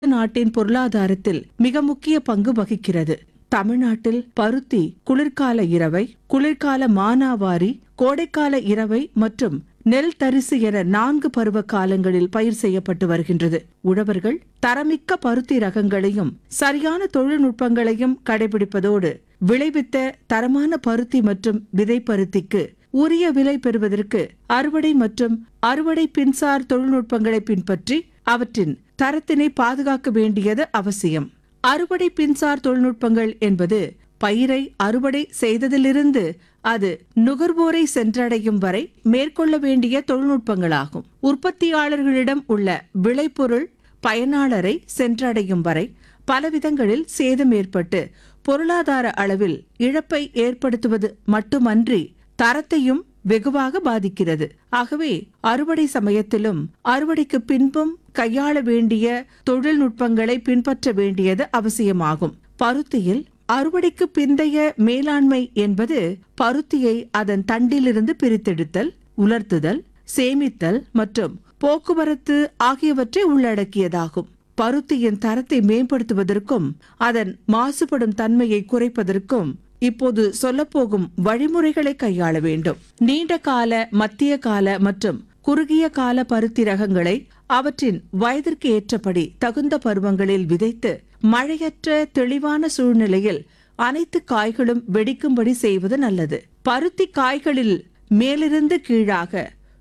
நாட்டின் பொருளாதாரத்தில் மிக முக்கிய பங்கு வகிக்கிறது தமிழ்நாட்டில் பருத்தி குளிர்கால இரவை குளிர்கால மானாவாரி கோடைக்கால இரவை மற்றும் நெல் தரிசு என நான்கு பருவ காலங்களில் பயிர் செய்யப்பட்டு வருகின்றது உழவர்கள் தரமிக்க பருத்தி ரகங்களையும் சரியான தொழில்நுட்பங்களையும் கடைபிடிப்பதோடு விளைவித்த தரமான பருத்தி மற்றும் விதை பருத்திக்கு உரிய விலை பெறுவதற்கு அறுவடை மற்றும் அறுவடை பின்சார் தொழில்நுட்பங்களை பின்பற்றி அவற்றின் தரத்தினை பாதுகாக்க வேண்டியது அவசியம் அறுவடை பின்சார் தொழில்நுட்பங்கள் என்பது பயிரை அறுவடை செய்ததிலிருந்து அது நுகர்வோரை சென்றடையும் வரை மேற்கொள்ள வேண்டிய தொழில்நுட்பங்களாகும் உற்பத்தியாளர்களிடம் உள்ள விளைபொருள் பயனாளரை சென்றடையும் வரை பலவிதங்களில் சேதம் ஏற்பட்டு பொருளாதார அளவில் இழப்பை ஏற்படுத்துவது மட்டுமன்றி தரத்தையும் வெகுவாக பாதிக்கிறது ஆகவே அறுவடை சமயத்திலும் அறுவடைக்கு பின்பும் கையாள வேண்டிய தொழில்நுட்பங்களை பின்பற்ற வேண்டியது அவசியமாகும் பருத்தியில் அறுவடைக்கு பிந்தைய மேலாண்மை என்பது பருத்தியை அதன் தண்டிலிருந்து பிரித்தெடுத்தல் உலர்த்துதல் சேமித்தல் மற்றும் போக்குவரத்து ஆகியவற்றை உள்ளடக்கியதாகும் பருத்தியின் தரத்தை மேம்படுத்துவதற்கும் அதன் மாசுபடும் தன்மையை குறைப்பதற்கும் இப்போது சொல்லப்போகும் வழிமுறைகளை கையாள வேண்டும் நீண்ட கால மத்திய கால மற்றும் குறுகிய கால பருத்தி ரகங்களை அவற்றின் வயதிற்கு ஏற்றபடி தகுந்த பருவங்களில் விதைத்து மழையற்ற தெளிவான சூழ்நிலையில் அனைத்து காய்களும் வெடிக்கும்படி செய்வது நல்லது பருத்தி காய்களில் மேலிருந்து கீழாக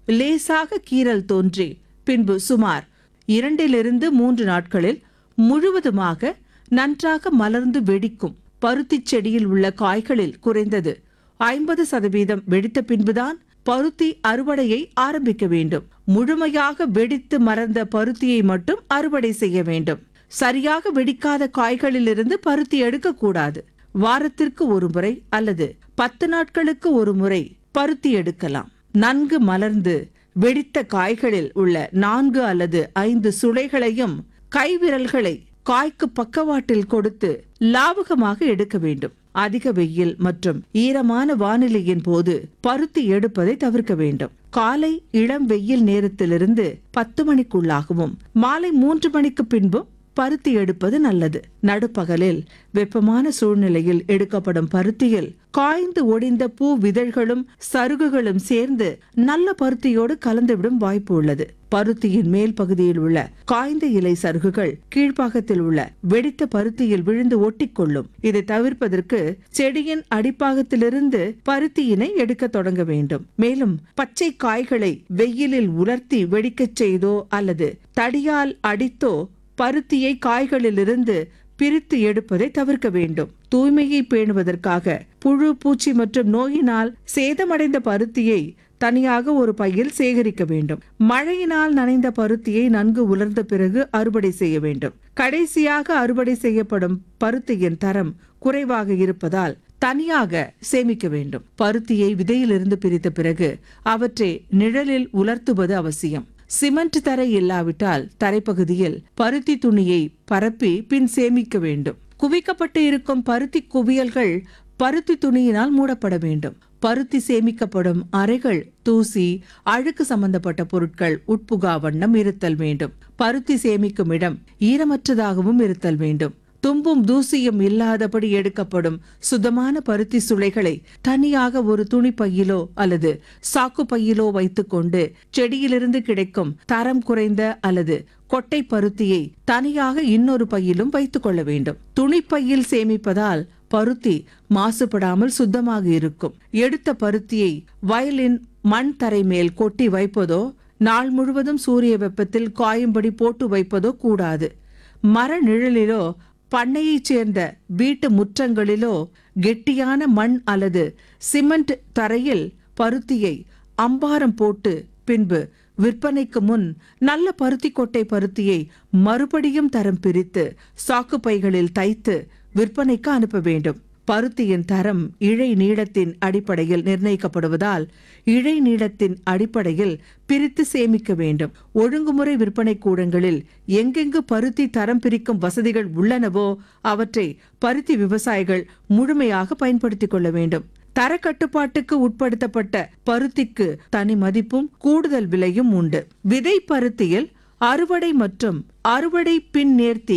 லேசாக கீறல் தோன்றி பின்பு சுமார் இரண்டிலிருந்து மூன்று நாட்களில் முழுவதுமாக நன்றாக மலர்ந்து வெடிக்கும் பருத்திச் செடியில் உள்ள காய்களில் குறைந்தது ஐம்பது சதவீதம் வெடித்த பின்புதான் பருத்தி அறுவடையை ஆரம்பிக்க வேண்டும் முழுமையாக வெடித்து மறந்த பருத்தியை மட்டும் அறுவடை செய்ய வேண்டும் சரியாக வெடிக்காத காய்களிலிருந்து பருத்தி எடுக்கக்கூடாது வாரத்திற்கு ஒரு முறை அல்லது பத்து நாட்களுக்கு ஒரு முறை பருத்தி எடுக்கலாம் நன்கு மலர்ந்து வெடித்த காய்களில் உள்ள நான்கு அல்லது ஐந்து சுளைகளையும் கைவிரல்களை காய்க்கு பக்கவாட்டில் கொடுத்து லாவகமாக எடுக்க வேண்டும் அதிக வெயில் மற்றும் ஈரமான வானிலையின் போது பருத்தி எடுப்பதை தவிர்க்க வேண்டும் காலை இளம் வெயில் நேரத்திலிருந்து பத்து மணிக்குள்ளாகவும் மாலை மூன்று மணிக்கு பின்பும் பருத்தி எடுப்பது நல்லது நடுப்பகலில் வெப்பமான சூழ்நிலையில் எடுக்கப்படும் பருத்தியில் காய்ந்து ஒடிந்த பூ விதழ்களும் சருகுகளும் சேர்ந்து நல்ல பருத்தியோடு கலந்துவிடும் வாய்ப்பு உள்ளது பருத்தியின் மேல் பகுதியில் உள்ள காய்ந்த இலை சருகுகள் கீழ்ப்பாகத்தில் உள்ள வெடித்த பருத்தியில் விழுந்து ஒட்டிக்கொள்ளும் இதை தவிர்ப்பதற்கு செடியின் அடிப்பாகத்திலிருந்து பருத்தியினை எடுக்க தொடங்க வேண்டும் மேலும் பச்சை காய்களை வெயிலில் உலர்த்தி வெடிக்கச் செய்தோ அல்லது தடியால் அடித்தோ பருத்தியை காய்களிலிருந்து பிரித்து எடுப்பதை தவிர்க்க வேண்டும் தூய்மையை பேணுவதற்காக புழு பூச்சி மற்றும் நோயினால் சேதமடைந்த பருத்தியை தனியாக ஒரு பையில் சேகரிக்க வேண்டும் மழையினால் நனைந்த பருத்தியை நன்கு உலர்ந்த பிறகு அறுவடை செய்ய வேண்டும் கடைசியாக அறுவடை செய்யப்படும் பருத்தியின் தரம் குறைவாக இருப்பதால் தனியாக சேமிக்க வேண்டும் பருத்தியை விதையிலிருந்து பிரித்த பிறகு அவற்றை நிழலில் உலர்த்துவது அவசியம் சிமெண்ட் தரை இல்லாவிட்டால் தரைப்பகுதியில் பருத்தி துணியை பரப்பி பின் சேமிக்க வேண்டும் குவிக்கப்பட்டு இருக்கும் பருத்தி குவியல்கள் பருத்தி துணியினால் மூடப்பட வேண்டும் பருத்தி சேமிக்கப்படும் அறைகள் தூசி அழுக்கு சம்பந்தப்பட்ட பொருட்கள் உட்புகா வண்ணம் இருத்தல் வேண்டும் பருத்தி சேமிக்கும் இடம் ஈரமற்றதாகவும் இருத்தல் வேண்டும் தும்பும் தூசியும் இல்லாதபடி எடுக்கப்படும் சுத்தமான பருத்தி சுளைகளை தனியாக ஒரு துணி பையிலோ அல்லது சாக்கு பையிலோ வைத்துக்கொண்டு செடியிலிருந்து கிடைக்கும் தரம் குறைந்த அல்லது கொட்டை பருத்தியை தனியாக இன்னொரு பையிலும் வைத்துக் கொள்ள வேண்டும் துணிப்பையில் சேமிப்பதால் பருத்தி மாசுபடாமல் சுத்தமாக இருக்கும் எடுத்த பருத்தியை வயலின் மண் தரை மேல் கொட்டி வைப்பதோ நாள் முழுவதும் சூரிய வெப்பத்தில் காயும்படி போட்டு வைப்பதோ கூடாது மர நிழலிலோ பண்ணையைச் சேர்ந்த வீட்டு முற்றங்களிலோ கெட்டியான மண் அல்லது சிமெண்ட் தரையில் பருத்தியை அம்பாரம் போட்டு பின்பு விற்பனைக்கு முன் நல்ல பருத்தி கொட்டை பருத்தியை மறுபடியும் தரம் பிரித்து சாக்கு பைகளில் தைத்து விற்பனைக்கு அனுப்ப வேண்டும் பருத்தியின் தரம் இழை நீளத்தின் அடிப்படையில் நிர்ணயிக்கப்படுவதால் இழை நீளத்தின் அடிப்படையில் பிரித்து சேமிக்க வேண்டும் ஒழுங்குமுறை விற்பனை கூடங்களில் எங்கெங்கு பருத்தி தரம் பிரிக்கும் வசதிகள் உள்ளனவோ அவற்றை பருத்தி விவசாயிகள் முழுமையாக பயன்படுத்திக் கொள்ள வேண்டும் தர கட்டுப்பாட்டுக்கு உட்படுத்தப்பட்ட பருத்திக்கு தனி மதிப்பும் கூடுதல் விலையும் உண்டு விதை பருத்தியில் அறுவடை மற்றும் அறுவடை பின் நேர்த்தி